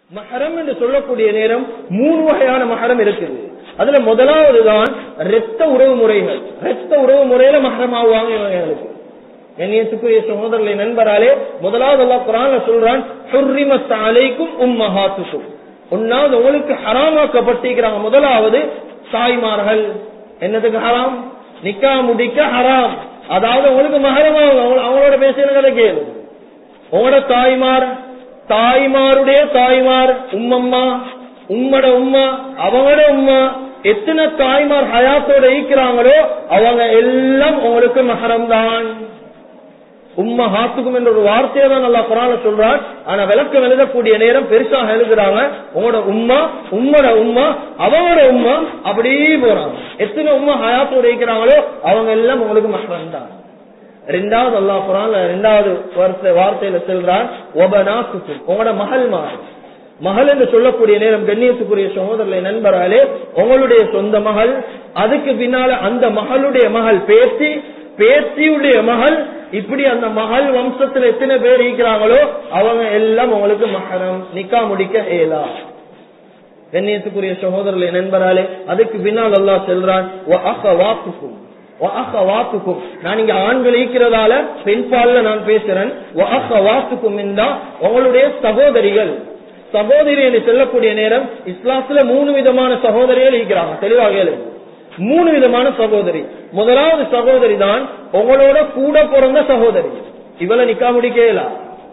மஹரம் என்று சொல்லக்கூடிய நேரம் மூணு வகையான மஹரம் இருக்குது அதுல முதலாவது தான் ரத்த உறவு முறைகள் ரத்த உறவு முறையில மஹரம் ஆகுவாங்க இவங்களுக்கு கண்ணியத்துக்குரிய சகோதரர்களை நண்பராலே முதலாவது அல்லாஹ் குரான்ல சொல்றான் ஹுர்ரிமத் அலைக்கும் உம்மஹாத்துக்கும் ஒன்னாவது உங்களுக்கு ஹராமாக்கப்பட்டிருக்கிறாங்க முதலாவது தாய்மார்கள் என்னதுக்கு ஹராம் நிக்கா முடிக்க ஹராம் அதாவது உங்களுக்கு மகரமாகும் அவங்களோட பேசுற கதை கேளு உங்களோட தாய்மார் தாய்மாருடைய தாய்மார் உம்மம்மா உம்மட உம்மா அவங்களோட உம்மா எத்தனை தாய்மார் ஹயாத்தோட ஈக்கிறாங்களோ அவங்க எல்லாம் உங்களுக்கு மகரம் தான் உம்மா ஹாத்துக்கும் என்ற ஒரு வார்த்தையை தான் நல்லா குரான சொல்றான் ஆனா விளக்கம் எழுதக்கூடிய நேரம் பெருசாக எழுதுறாங்க உங்களோட உம்மா உம்மோட உம்மா அவங்களோட உம்மா அப்படியே போறாங்க எத்தனை உம்மா ஹயாத்தோட இருக்கிறாங்களோ அவங்க எல்லாம் உங்களுக்கு மகரம் தான் ரெண்டாவது அல்லா குரான் ரெண்டாவது வார்த்தை வார்த்தையில சொல்றான் ஒபனாசுக்கும் உங்களோட மகள் மாறு மகள் என்று சொல்லக்கூடிய நேரம் கண்ணியத்துக்குரிய சகோதரர்களை நண்பராலே உங்களுடைய சொந்த மகள் அதுக்கு பின்னால அந்த மகளுடைய மகள் பேத்தி பேத்தியுடைய மகள் இப்படி அந்த மகள் வம்சத்துல எத்தனை பேர் இருக்கிறாங்களோ அவங்க எல்லாம் உங்களுக்கு மகரம் நிக்கா முடிக்க ஏலா கண்ணியத்துக்குரிய சகோதரர்களை நண்பராலே அதுக்கு பின்னால் அல்லா செல்றான் வாக்குக்கும் வாத்துக்கும் நான் இங்க ஆண்கள் ஈக்கிறதால பெண் பால்ல நான் பேசுறேன் வாத்துக்கும் உங்களுடைய சகோதரிகள் சகோதரி என்று சொல்லக்கூடிய நேரம் இஸ்லாத்துல மூணு விதமான சகோதரிகள் ஈக்கிறாங்க தெளிவாக மூணு விதமான சகோதரி முதலாவது சகோதரி தான் உங்களோட கூட பிறந்த சகோதரி இவளை நிக்கா முடிக்கலாம்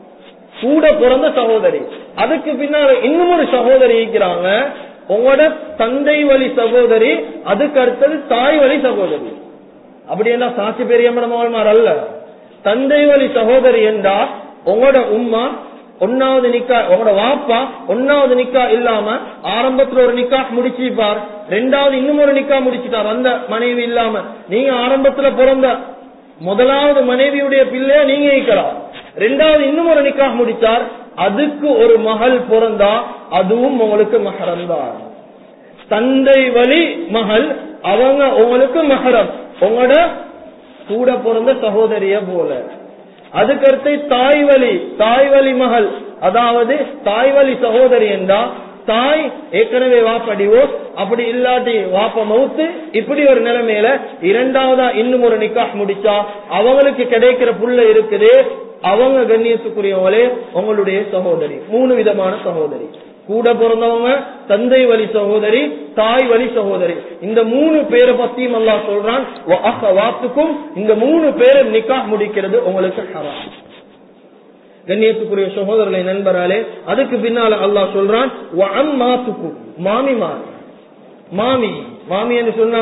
கூட பிறந்த சகோதரி அதுக்கு பின்னால இன்னும் ஒரு சகோதரி இருக்கிறாங்க உங்களோட தந்தை வழி சகோதரி அதுக்கு அடுத்தது தாய் வழி சகோதரி அப்படி என்ன சாட்சி பெரியம்மன் மகள்மார் அல்ல தந்தை வழி சகோதரி என்றா உங்களோட உம்மா ஒன்னாவது நிக்கா உங்களோட வாப்பா ஒன்னாவது நிக்கா இல்லாம ஆரம்பத்துல ஒரு நிக்கா முடிச்சிருப்பார் ரெண்டாவது இன்னும் ஒரு நிக்கா முடிச்சுட்டார் அந்த மனைவி இல்லாம நீங்க ஆரம்பத்துல பிறந்த முதலாவது மனைவியுடைய பிள்ளைய நீங்க ஈக்கலாம் ரெண்டாவது இன்னும் ஒரு நிக்கா முடிச்சார் அதுக்கு ஒரு மகள் பிறந்தா அதுவும் உங்களுக்கு மகரம் தான் தந்தை வழி மகள் அவங்க உங்களுக்கு மகரம் உங்களோட கூட பிறந்த சகோதரிய போல அதுக்கடுத்து தாய் வழி தாய் வழி மகள் அதாவது தாய் வழி சகோதரி என்றா தாய் ஏற்கனவே வாப்படிவோ அப்படி இல்லாட்டி வாப்ப மவுத்து இப்படி ஒரு நிலைமையில இரண்டாவதா இன்னும் ஒரு நிக்காஹ் முடிச்சா அவங்களுக்கு கிடைக்கிற புள்ள இருக்குது அவங்க கண்ணியத்துக்குரியவங்களே உங்களுடைய சகோதரி மூணு விதமான சகோதரி கூட பிறந்தவங்க தந்தை வழி சகோதரி தாய் வழி சகோதரி இந்த மூணு பேரை பத்தியும் அல்லா சொல்றான் வாத்துக்கும் இந்த மூணு பேரை நிக்கா முடிக்கிறது உங்களுக்கு ஹராம் கண்ணியத்துக்குரிய சகோதரர்களை நண்பராலே அதுக்கு பின்னால அல்லாஹ் சொல்றான் மாத்துக்கும் மாமிமார் மாமி மாமி என்று சொன்னா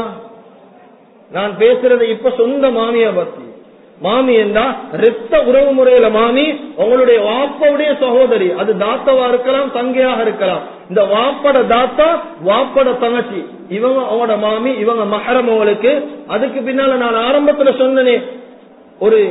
நான் பேசுறது இப்ப சொந்த மாமிய பத்தி மாமி என்றா ரத்த உறவு முறையில மாமி உங்களுடைய வாப்பவுடைய சகோதரி அது தாத்தாவா இருக்கலாம் தங்கையாக இருக்கலாம் இந்த வாப்பட தாத்தா வாப்பட தங்கச்சி இவங்க அவங்களோட மாமி இவங்க மகரம் அவங்களுக்கு அதுக்கு பின்னால நான் ஆரம்பத்துல சொன்னனே ஒரு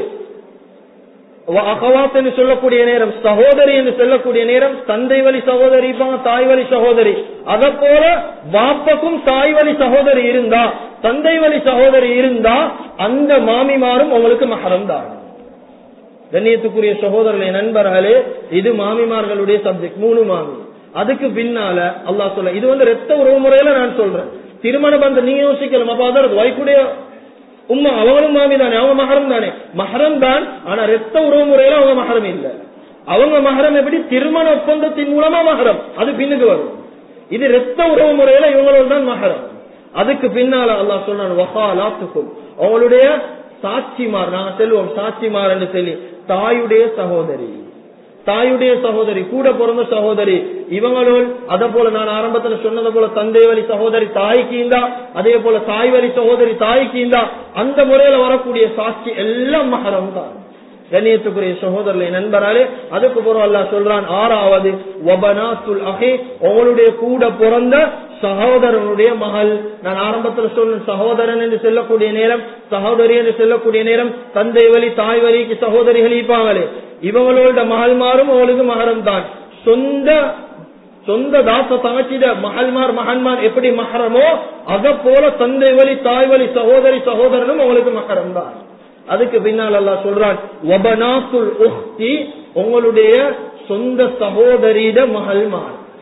அகவாத் என்று சொல்லக்கூடிய நேரம் சகோதரி என்று சொல்லக்கூடிய நேரம் தந்தை வழி சகோதரி தாய் வழி சகோதரி அத போல வாப்பக்கும் தாய் வழி சகோதரி இருந்தா தந்தை வழி சகோதரி இருந்தா அந்த மாமிமாரும் உங்களுக்கு மகரம் தான் கண்ணியத்துக்குரிய சகோதரர்களை நண்பர்களே இது மாமிமார்களுடைய சப்ஜெக்ட் மூணு மாமி அதுக்கு பின்னால அல்லா சொல்ல இது வந்து ரத்த உறவு முறையில நான் சொல்றேன் திருமண பந்தம் நீங்க யோசிக்கலாம் அப்ப அதாவது வைக்குடைய உண்மை அவங்களும் மாமி தானே அவங்க மகரம் தானே மகரம் தான் ஆனா ரத்த உறவு முறையில அவங்க மகரம் இல்ல அவங்க மகரம் எப்படி திருமண ஒப்பந்தத்தின் மூலமா மகரம் அது பின்னுக்கு வரும் இது ரத்த உறவு முறையில இவங்களோட தான் மகரம் அதுக்கு பின்னால அல்லாஹ் சொன்னான் வகாலாத்துக்கும் அவங்களுடைய சாட்சிமார் நாங்க செல்வோம் சாட்சிமார் என்று சொல்லி தாயுடைய சகோதரி தாயுடைய சகோதரி கூட பிறந்த சகோதரி இவங்களோடு அத போல நான் ஆரம்பத்துல சொன்னது போல தந்தை வழி சகோதரி தாய்க்கீந்தா அதே போல தாய் வழி சகோதரி தாய்க்கீந்தா அந்த முறையில வரக்கூடிய சாட்சி எல்லாம் மகரம் தான் கண்ணியத்துக்குரிய சகோதரர்களை நண்பராலே அதுக்கு பிறகு அல்லா சொல்றான் ஆறாவது வபனாத்துல் அகே உங்களுடைய கூட பிறந்த சகோதரனுடைய மகள் நான் ஆரம்பத்துல சொன்ன சகோதரன் என்று சொல்லக்கூடிய நேரம் சகோதரி என்று சொல்லக்கூடிய நேரம் தந்தை வழி தாய் வழிக்கு சகோதரிகள் இருப்பாங்களே இவங்களோட மகள்மாரும் அவளுக்கு மகரம் தான் சொந்த சொந்த தாச தங்கச்சிட மகள்மார் மகன்மார் எப்படி மகரமோ அத போல தந்தை வழி தாய் வழி சகோதரி சகோதரனும் அவங்களுக்கு மகரம் தான் அதுக்கு பின்னால் அல்லா சொல்றான் உங்களுடைய சொந்த சகோதரியிட மகள்மார்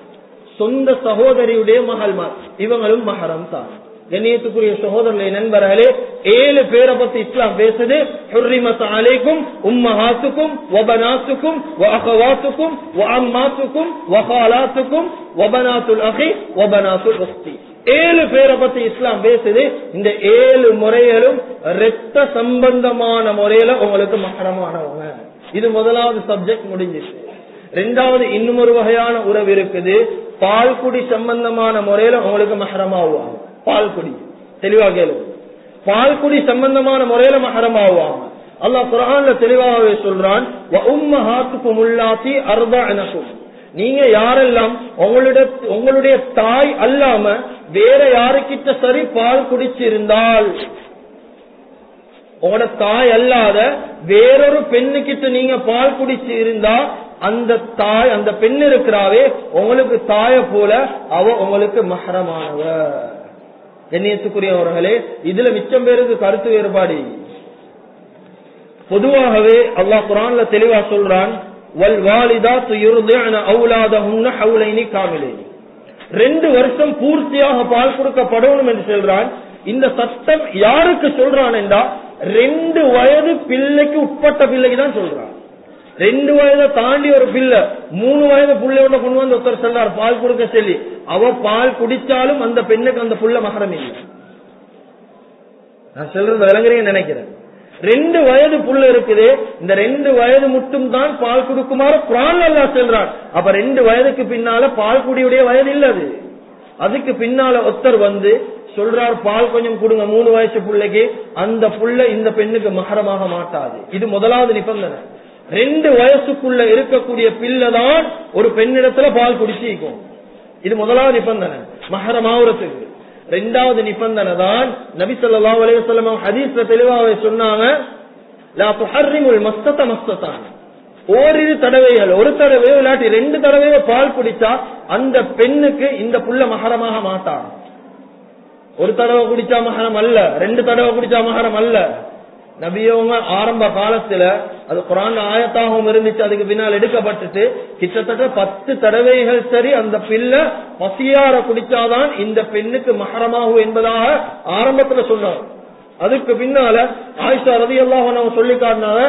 சொந்த சகோதரியுடைய மகள்மார் இவங்களும் மஹரம் தான் கண்ணியத்துக்குரிய சகோதரர்களை நண்பர்களே ஏழு பேரை பத்தி இஸ்லாம் பேசுது ஹுர்ரிமத் அலைக்கும் உம்மஹாத்துக்கும் வபனாத்துக்கும் வஅகவாத்துக்கும் வஅம்மாத்துக்கும் வகாலாத்துக்கும் வபனாத்துல் அஹி வபனாத்துல் உக்தி ஏழு பேரை பத்தி இஸ்லாம் பேசுது இந்த ஏழு முறைகளும் இரத்த சம்பந்தமான முறையில உங்களுக்கு மகரமானவங்க இது முதலாவது சப்ஜெக்ட் முடிஞ்சிச்சு ரெண்டாவது இன்னும் ஒரு வகையான உறவு இருக்குது பால்குடி சம்பந்தமான முறையில உங்களுக்கு மகரமாகுவாங்க பால்குடி தெளிவா கேளு பால்குடி சம்பந்தமான முறையில மகரமாகுவாங்க அல்லாஹ் குரான்ல தெளிவாகவே சொல்றான் உம்மஹாத்துக்கும் உள்ளாத்தி அர்பா எனக்கும் நீங்க யாரெல்லாம் உங்களுடைய உங்களுடைய தாய் அல்லாம வேற யாருக்கிட்ட சரி பால் குடிச்சிருந்தால் உங்களோட தாய் அல்லாத வேறொரு பெண்ணுக்கிட்ட நீங்க பால் குடிச்சு இருந்தா அந்த தாய் அந்த பெண் இருக்கிறாவே உங்களுக்கு தாய போல அவ உங்களுக்கு மகரமானவ கண்ணியத்துக்குரியவர்களே இதுல மிச்சம் பேருக்கு கருத்து வேறுபாடு பொதுவாகவே அல்லாஹ் குரான்ல தெளிவா சொல்றான் வல் வாலிதாத்து யுர்திஅன அவுலாதஹுன்ன ஹவுலைனி காமிலைனி ரெண்டு வருஷம் பூர்த்தியாக பால் கொடுக்கப்படணும் என்று சொல்றான் இந்த சட்டம் யாருக்கு சொல்றான் என்றா ரெண்டு வயது பிள்ளைக்கு உட்பட்ட பிள்ளைக்கு தான் சொல்றான் ரெண்டு வயதை தாண்டி ஒரு பிள்ளை மூணு வயது புள்ளையோட கொண்டு வந்து ஒருத்தர் சொல்றார் பால் கொடுக்க சொல்லி அவ பால் குடிச்சாலும் அந்த பெண்ணுக்கு அந்த புள்ள மகரம் இல்லை நான் சொல்றது விளங்குறீங்கன்னு நினைக்கிறேன் ரெண்டு வயது புள்ள இருக்குது இந்த ரெண்டு வயது மட்டும் தான் பால் கொடுக்குமாறு குரான் அல்லா செல்றான் அப்ப ரெண்டு வயதுக்கு பின்னால பால் குடியுடைய வயது இல்ல அது அதுக்கு பின்னால ஒருத்தர் வந்து சொல்றார் பால் கொஞ்சம் கொடுங்க மூணு வயசு பிள்ளைக்கு அந்த புள்ள இந்த பெண்ணுக்கு மகரமாக மாட்டாது இது முதலாவது நிபந்தனை ரெண்டு வயசுக்குள்ள இருக்கக்கூடிய பிள்ளை தான் ஒரு பெண்ணிடத்துல பால் குடிச்சிக்கும் இது முதலாவது நிபந்தனை மகரமாவுறதுக்கு ரெண்டாவது நிபந்தனை தான் நபி ஸல்லல்லாஹு அலைஹி வஸல்லம் ஹதீஸ்ல தெளிவாக சொன்னாங்க லா துஹர்ரிமுல் மஸ்தத மஸ்ததான் ஓரிரு தடவைகள் ஒரு தடவையோ இல்லாட்டி ரெண்டு தடவையோ பால் குடிச்சா அந்த பெண்ணுக்கு இந்த புள்ள மகரமாக மாட்டான் ஒரு தடவை குடிச்சா மகரம் அல்ல ரெண்டு தடவை குடிச்சா மகரம் அல்ல நபியவங்க ஆரம்ப காலத்துல அது குரான் ஆயத்தாகவும் இருந்துச்சு அதுக்கு பின்னால் எடுக்கப்பட்டுட்டு கிட்டத்தட்ட பத்து தடவைகள் சரி அந்த பிள்ளை பசியார குடிச்சாதான் இந்த பெண்ணுக்கு மகரமாகும் என்பதாக ஆரம்பத்துல சொன்னார் அதுக்கு பின்னால ஆயிஷா ரதி எல்லாம் சொல்லி காட்டினாங்க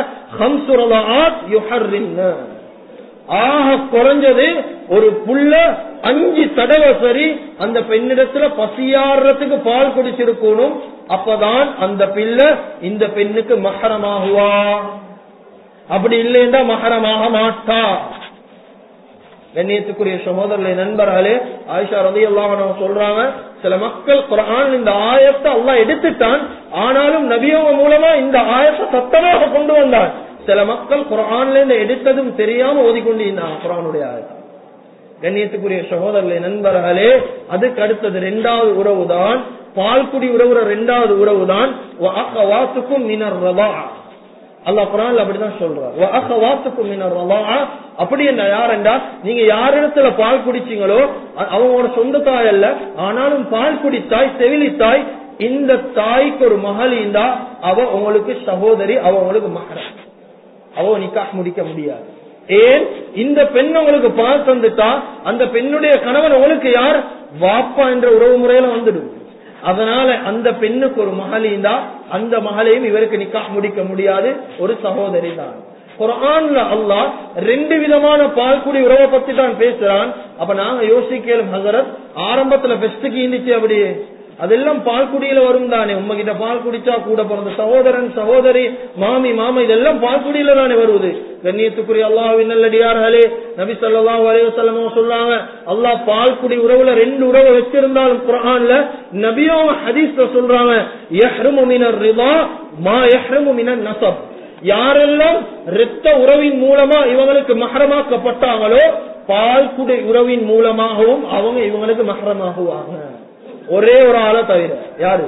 ஆக குறைஞ்சது ஒரு புள்ள அஞ்சு தடவை சரி அந்த பெண்ணிடத்துல பசியாடுறதுக்கு பால் குடிச்சிருக்கணும் அப்பதான் அந்த பிள்ளை இந்த பெண்ணுக்கு மகரமாகுவா அப்படி இல்லைன்னா மகரமாக மாட்டா கண்ணியத்துக்குரிய சகோதரர்களை நண்பர்களே ஆயிஷா ரதி எல்லாம் சொல்றாங்க சில மக்கள் குரான் இந்த ஆயத்தை எல்லாம் எடுத்துட்டான் ஆனாலும் நபியவங்க மூலமா இந்த ஆயத்தை சத்தமாக கொண்டு வந்தான் சில மக்கள் குரான்ல இருந்து எடுத்ததும் தெரியாம ஓதிக்கொண்டிருந்தாங்க குரானுடைய ஆயத்தை கண்ணியத்துக்குரிய சகோதரர்களே நண்பர்களே அதுக்கு அடுத்தது இரண்டாவது உறவு தான் பால்குடி உறவுற இரண்டாவது உறவு தான் வாத்துக்கும் மினர் ரவா அல்லா குரான் அப்படிதான் சொல்றார் வாத்துக்கும் மினர் ரவா அப்படி என்ன யாருண்டா நீங்க யாரிடத்துல பால் குடிச்சீங்களோ அவங்களோட சொந்த தாய் அல்ல ஆனாலும் பால் குடித்தாய் செவிலி தாய் இந்த தாய்க்கு ஒரு மகள் இருந்தா அவ உங்களுக்கு சகோதரி அவ உங்களுக்கு மகரம் அவ நிக்காக முடிக்க முடியாது ஏன் இந்த பெண் உங்களுக்கு பால் தந்துட்டா அந்த பெண்ணுடைய கணவன் உங்களுக்கு யார் வாப்பா என்ற உறவு முறையில வந்துடும் அதனால அந்த பெண்ணுக்கு ஒரு மகளிந்தா அந்த மகளையும் இவருக்கு நிக்கா முடிக்க முடியாது ஒரு சகோதரி தான் குரான்ல அல்லாஹ் ரெண்டு விதமான பால்குடி உறவை பத்தி தான் பேசுறான் அப்ப நாங்க யோசிக்கலும் ஹசரத் ஆரம்பத்துல பெஸ்டுக்கு இருந்துச்சு அப்படியே அதெல்லாம் பால் குடியில வரும் தானே உங்ககிட்ட பால் குடிச்சா கூட பிறந்த சகோதரன் சகோதரி மாமி மாமா இதெல்லாம் பால் குடியில தானே வருவது கண்ணியத்துக்குரிய அல்லாஹின் நல்லடியார்களே நபி ஸல்லல்லாஹு அலைஹி வஸல்லம் சொல்றாங்க அல்லாஹ் பால் குடி உறவுல ரெண்டு உறவு வச்சிருந்தாலும் குர்ஆன்ல நபியும் ஹதீஸ்ல சொல்றாங்க யஹ்ருமு மினர் ரிதா மா யஹ்ருமு மினன் நஸப் யாரெல்லாம் இரத்த உறவின் மூலமா இவங்களுக்கு மஹரமாக்கப்பட்டாங்களோ பால் குடி உறவின் மூலமாகவும் அவங்க இவங்களுக்கு மஹரமாகுவாங்க ஒரே ஒரு ஆளை தவிர யாரு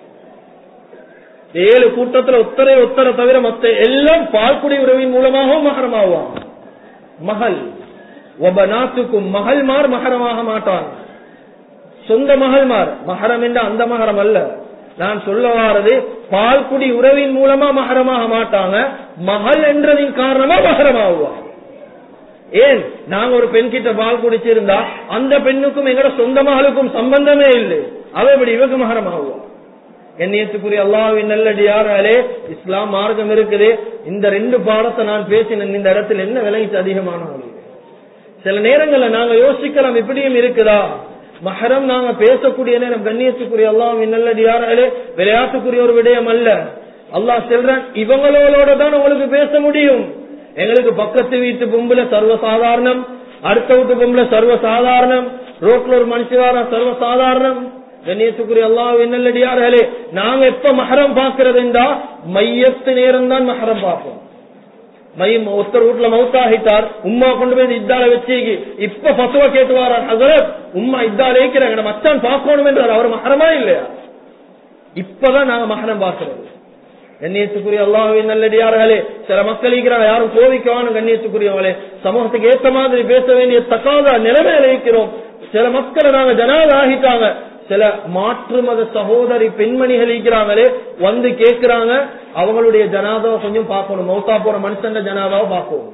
ஏழு கூட்டத்துல ஒத்தரை ஒத்தரை தவிர மத்த எல்லாம் பால்குடி உறவின் மூலமாகவும் மகரமாவாங்க மகள் ஒபநாத்துக்கும் மகள்மார் மகரமாக மாட்டாங்க சொந்த மகள்மார் மகரம் என்ற அந்த மகரம் அல்ல நான் சொல்ல வாரது பால்குடி உறவின் மூலமா மகரமாக மாட்டாங்க மகள் என்றதின் காரணமா மகரமாகுவாங்க ஏன் நாங்க ஒரு பெண் கிட்ட பால் குடிச்சிருந்தா அந்த பெண்ணுக்கும் எங்கட சொந்த மகளுக்கும் சம்பந்தமே இல்லை அவ இப்படி இவக்கு மகரம் ஆகுவோம் கண்ணியத்துக்குரிய அல்லாவின் நல்லடியாராலே இஸ்லாம் மார்க்கம் இருக்குது இந்த ரெண்டு பாடத்தை நான் பேசினேன் இந்த இடத்துல என்ன விளைவிச்சு அதிகமானவங்களுக்கு சில நேரங்கள்ல நாங்க யோசிக்கலாம் இப்படியும் இருக்குதா மஹரம் நாங்க பேசக்கூடிய நேரம் கண்ணியத்துக்குரிய அல்லாவின் நல்லடியாராலே விளையாட்டுக்குரிய ஒரு விடயம் அல்ல அல்லாஹ் செல்றான் இவங்களோட தான் உங்களுக்கு பேச முடியும் எங்களுக்கு பக்கத்து வீட்டு பொம்புல சர்வசாதாரணம் அடுத்த வீட்டு பொம்புல சர்வசாதாரணம் ரோட்ல ஒரு மனுஷவாரா சர்வசாதாரணம் கண்ணியத்துக்குரிய அல்லாஹ் நல்லடியார்களே நாங்க எப்ப மஹரம் பாக்குறதுண்டா மையத்து நேரம் தான் மஹரம் பார்ப்போம் மையம் ஒருத்தர் வீட்டுல மவுத்தாகிட்டார் உம்மா கொண்டு போய் இத்தால வச்சு இப்ப பசுவ கேட்டு வாரார் ஹசரத் உம்மா இத்தால இருக்கிறாங்க நம்ம மச்சான் பார்க்கணும் என்றார் அவர் மஹரமா இல்லையா இப்பதான் நாங்க மஹரம் பார்க்கிறது கண்ணியத்துக்குரிய அல்லாஹின் நல்லடியார்களே சில மக்கள் இருக்கிறாங்க யாரும் கோவிக்கவான கண்ணியத்துக்குரியவங்களே சமூகத்துக்கு ஏத்த மாதிரி பேச வேண்டிய தக்காத நிலைமையில இருக்கிறோம் சில மக்களை நாங்க ஜனாத ஆகிட்டாங்க சில மாற்று மத சகோதரி பெண்மணிகள் இருக்கிறாங்களே வந்து கேட்கிறாங்க அவங்களுடைய ஜனாதாவை கொஞ்சம் பார்க்கணும் மௌத்தா போற மனுஷன் ஜனாதாவை பார்க்கணும்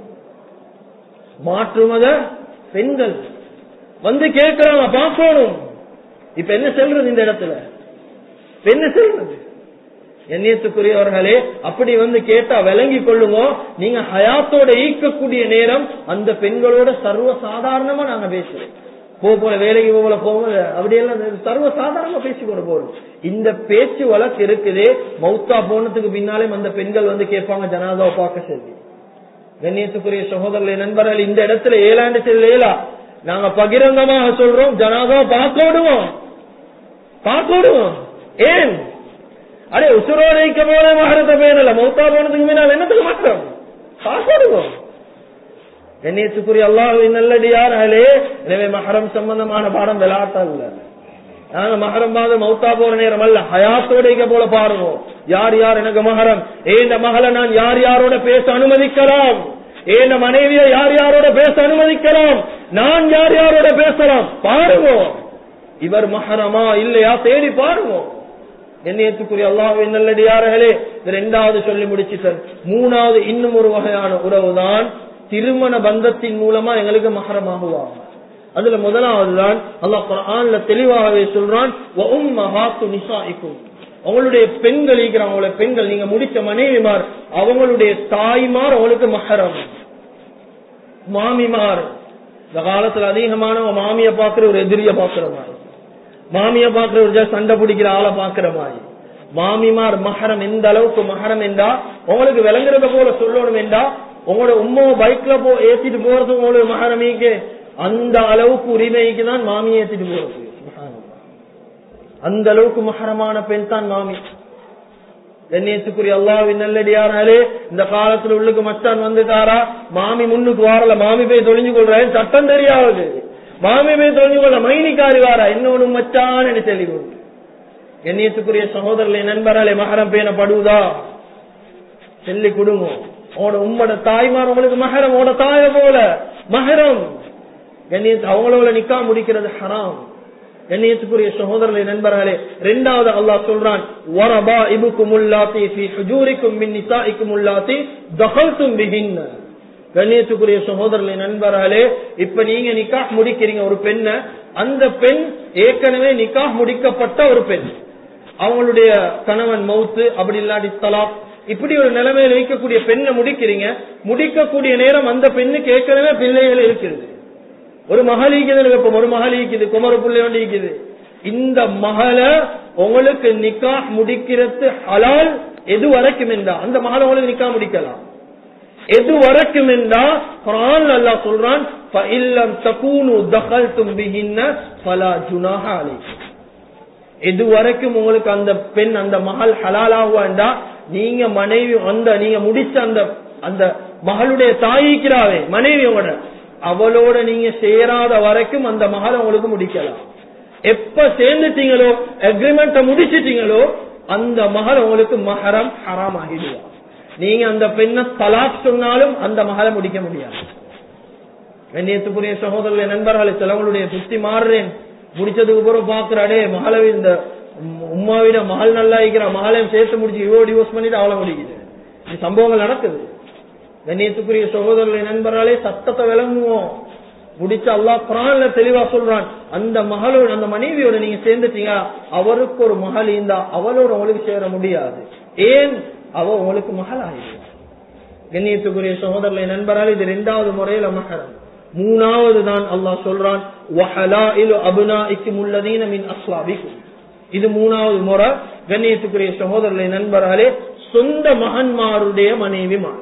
மாற்று மத பெண்கள் வந்து கேட்கிறாங்க பார்க்கணும் இப்ப என்ன செல்றது இந்த இடத்துல இப்ப என்ன செல்றது எண்ணியத்துக்குரியவர்களே அப்படி வந்து கேட்டா விளங்கி கொள்ளுங்க நீங்க ஹயாத்தோட ஈக்கக்கூடிய நேரம் அந்த பெண்களோட சர்வ சாதாரணமா நாங்க பேசுறோம் போ போல வேலைக்கு போல போக அப்படியெல்லாம் சர்வ சாதாரணமா பேசி கொண்டு போறோம் இந்த பேச்சு வழக்கு இருக்குது மௌத்தா போனதுக்கு பின்னாலே அந்த பெண்கள் வந்து கேட்பாங்க ஜனாதாவை பார்க்க சொல்லி கண்ணியத்துக்குரிய சகோதரர்களை நண்பர்கள் இந்த இடத்துல ஏழாண்டு செல்லேலா நாங்க பகிரங்கமாக சொல்றோம் ஜனாதாவை பார்க்க விடுவோம் பார்க்க விடுவோம் ஏன் அடே உசுரோட இருக்க போல மகரத்தை பேரல மௌத்தா போனதுக்கு முன்னால் என்னத்துக்கு மாற்றம் பார்க்கணும் கண்ணியத்துக்குரிய அல்லாஹின் நல்லடியார்களே எனவே மகரம் சம்பந்தமான பாடம் விளையாட்டா இல்ல நாங்க மகரம் பாத மௌத்தா போற நேரம் அல்ல ஹயாத்தோட இருக்க போல பாருங்க யார் யார் எனக்கு மகரம் ஏந்த மகளை நான் யார் யாரோட பேச அனுமதிக்கலாம் ஏந்த மனைவியை யார் யாரோட பேச அனுமதிக்கலாம் நான் யார் யாரோட பேசலாம் பாருங்க இவர் மகரமா இல்லையா தேடி பாருங்க எண்ணியத்துக்குரிய அல்லாஹ் நல்லடியார்களே இரண்டாவது சொல்லி முடிச்சுட்டார் மூணாவது இன்னும் ஒரு வகையான உறவுதான் திருமண பந்தத்தின் மூலமா எங்களுக்கு மகரமாகுவாங்க அதுல முதலாவது தான் அல்லாஹ் குர்ஆன்ல தெளிவாகவே சொல்றான் அவங்களுடைய பெண்கள் இருக்கிற அவங்களுடைய பெண்கள் நீங்க முடிச்ச மனைவிமார் அவங்களுடைய தாய்மார் அவங்களுக்கு மகரம் மாமிமார் இந்த காலத்துல அதிகமான மாமிய பாக்குற ஒரு எதிரிய பாக்குற மாதிரி மாமிய பாக்குற ஒரு சண்டை பிடிக்கிற ஆளை பாக்குற மாதிரி மாமிமார் மகரம் எந்த அளவுக்கு மகரம் என்றா உங்களுக்கு விளங்குறத போல சொல்லணும் என்றா உங்களோட உம்மா பைக்ல போ ஏத்திட்டு போறது உங்களுக்கு மகரமிக்கு அந்த அளவுக்கு உரிமைக்கு தான் மாமியை ஏத்திட்டு போறது அந்த அளவுக்கு மகரமான பெண் தான் மாமி கண்ணியத்துக்குரிய அல்லாவின் நல்லடியானாலே இந்த காலத்துல உள்ளுக்கு மச்சான் வந்துட்டாரா மாமி முன்னுக்கு வாரல மாமி போய் தொழிஞ்சு கொள்றேன் சட்டம் தெரியாது மாமி போய் தொழிஞ்சு கொள்ள மைனிக்காரி வாரா இன்னொன்னு மச்சான் என்று சொல்லி கொண்டு கண்ணியத்துக்குரிய சகோதரர்களை நண்பர்களே மகரம் பேணப்படுவதா சொல்லி கொடுங்க உங்களோட உம்மோட தாய்மார் உங்களுக்கு மகரம் உங்களோட தாய போல மகரம் கண்ணியத்து அவங்களோட நிக்கா முடிக்கிறது ஹராம் கண்ணியத்துக்குரிய சகோதரர்களை நண்பர்களே இரண்டாவது அல்லாஹ் சொல்றான் வரபா இபுக்கும் உள்ளாத்தி ஃபி ஹுஜூரிக்கும் மின் நிசாஇக்கும் உள்ளாத்தி தகல்தும் பிஹின்ன கண்ணியத்துக்குரிய சகோதரர்களை நண்பர்களே இப்ப நீங்க நிக்காஹ் முடிக்கிறீங்க ஒரு பெண்ண அந்த பெண் ஏற்கனவே நிக்காஹ் முடிக்கப்பட்ட ஒரு பெண் அவங்களுடைய கணவன் மவுத்து அப்படி இல்லாட்டி தலாக் இப்படி ஒரு நிலைமையில வைக்கக்கூடிய பெண்ணை முடிக்கிறீங்க முடிக்கக்கூடிய நேரம் அந்த பெண்ணுக்கு ஏற்கனவே பிள்ளைகள் இருக்கிறது ஒரு மகள் ஈக்குது வைப்போம் ஒரு மகள் ஈக்குது குமர பிள்ளை ஒன்று ஈக்குது இந்த மகளை உங்களுக்கு நிக்கா முடிக்கிறது ஹலால் எது வரைக்கும் என்றா அந்த மகளை உங்களுக்கு நிக்கா முடிக்கலாம் எது வரைக்கும் என்றா குரான் அல்லாஹ் சொல்றான் ஃபஇல்லம் தகூனு தகல்தும் பிஹின்ன ஃபலா ஜுனாஹ அலைக்கும் எது வரைக்கும் உங்களுக்கு அந்த பெண் அந்த மகள் ஹலாலாகுவாண்டா நீங்க மனைவி அந்த நீங்க முடிச்ச அந்த அந்த மகளுடைய தாயிக்கிறாவே மனைவியோட அவளோட நீங்க சேராத வரைக்கும் அந்த மகள் உங்களுக்கு முடிக்கலாம் எப்ப சேர்ந்துட்டீங்களோ அக்ரிமெண்ட முடிச்சிட்டீங்களோ அந்த மகள் உங்களுக்கு மகரம் ஹராம் ஆகிடுவா நீங்க அந்த பெண்ணை தலாக் சொன்னாலும் அந்த மகளை முடிக்க முடியாது கண்ணியத்துக்குரிய சகோதரர்களை நண்பர்களை சிலவங்களுடைய புத்தி மாறுறேன் முடிச்சதுக்கு பிறகு பாக்குறாடே மகளை இந்த உமாவிட மகள் நல்லா இருக்கிற மகளையும் சேர்த்து முடிச்சு இவ்வளோ டிவோர்ஸ் பண்ணிட்டு அவளை முடிக்குது இந்த சம்பவங்கள் நடக்குது கண்ணியத்துக்குரிய சகோதரர்களை நண்பர்களே சத்தத்தை விளங்குவோம் முடிச்சு அல்லாஹ் குரான்ல தெளிவா சொல்றான் அந்த மகளோட அந்த மனைவியோட நீங்க சேர்ந்துட்டீங்க அவருக்கு ஒரு மகள் இருந்தா அவளோட உங்களுக்கு சேர முடியாது ஏன் அவ உங்களுக்கு மகள் ஆகிடுவா கண்ணியத்துக்குரிய சகோதரர்களை நண்பரால் இது இரண்டாவது முறையில மகரம் மூணாவது தான் அல்லாஹ் சொல்றான் வஹலாயிலு அபுனாஇக்கும் உள்ளதீன மின் அஸ்லாபிக்கும் இது மூணாவது முறை கண்ணியத்துக்குரிய சகோதரர்களை நண்பராலே சொந்த மகன்மாருடைய மனைவிமார்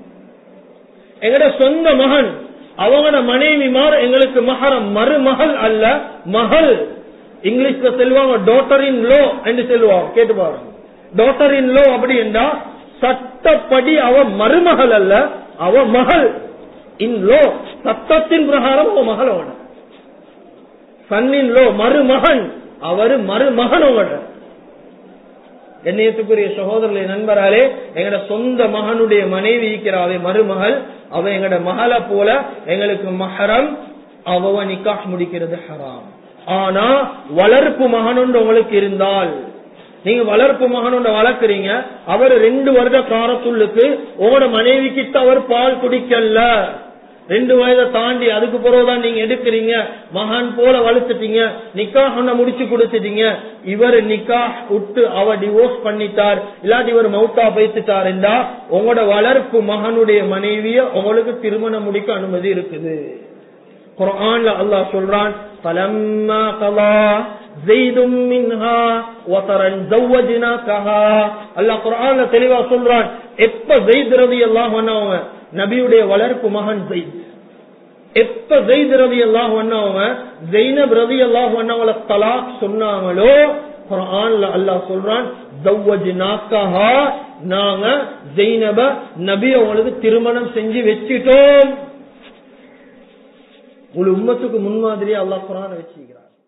எங்கட சொந்த மகன் அவங்களோட மனைவிமார் எங்களுக்கு மகரம் மருமகள் அல்ல மகள் இங்கிலீஷ்ல செல்வாங்க டாட்டர் இன் லோ என்று சொல்லுவாங்க கேட்டு பாருங்க டாட்டர் இன் லோ அப்படி என்றா சட்டப்படி அவ மருமகள் அல்ல அவ மகள் இன் லோ சட்டத்தின் பிரகாரம் அவ மகள் அவன சன்னின் லோ மருமகன் அவரு மருமகன் அவன கண்ணியத்துக்குரிய சகோதரர்களை நண்பராலே எங்கட சொந்த மகனுடைய மனைவி இருக்கிறாவே மருமகள் அவ எங்கட மகளை போல எங்களுக்கு மஹரம் அவ நிக்காஹ் முடிக்கிறது ஹராம் ஆனா வளர்ப்பு மகனுண்டு உங்களுக்கு இருந்தால் நீங்க வளர்ப்பு மகனோட வளர்க்குறீங்க அவர் ரெண்டு வருட காரத்துள்ளுக்கு உங்களோட மனைவி கிட்ட அவர் பால் குடிக்கல ரெண்டு வயதை தாண்டி அதுக்கு பிறகுதான் நீங்க எடுக்கிறீங்க மகான் போல வளர்த்துட்டீங்க நிக்கா முடிச்சு கொடுத்துட்டீங்க இவர் நிக்கா விட்டு அவ டிவோர்ஸ் பண்ணிட்டார் இல்லாட்டி இவர் மௌத்தா பைத்துட்டார் என்றா உங்களோட வளர்ப்பு மகனுடைய மனைவிய உங்களுக்கு திருமணம் முடிக்க அனுமதி இருக்குது குரான்ல அல்லாஹ் சொல்றான் فلما قضى زيد منها وطرا زوجناكها அல்லாஹ் குர்ஆன்ல தெளிவா சொல்றான் எப்ப ஜெயித் ரலியல்லாஹு அன்ஹு நபியுடைய வளர்ப்பு மகன் ஜெயித் எப்ப ஜெயித் ரலியல்லாஹு அன்ஹு ஜெயினப் ரலியல்லாஹு அன்ஹுவ தலாக் சொன்னாங்களோ குர்ஆன்ல அல்லாஹ் சொல்றான் ஜவ்வஜ்னாக்கஹா நாங்க ஜெயினப நபி அவங்களுக்கு திருமணம் செஞ்சு வச்சிட்டோம் ஒரு உம்மத்துக்கு முன்மாதிரியா அல்லாஹ் குரான வச்சிருக்கிறார்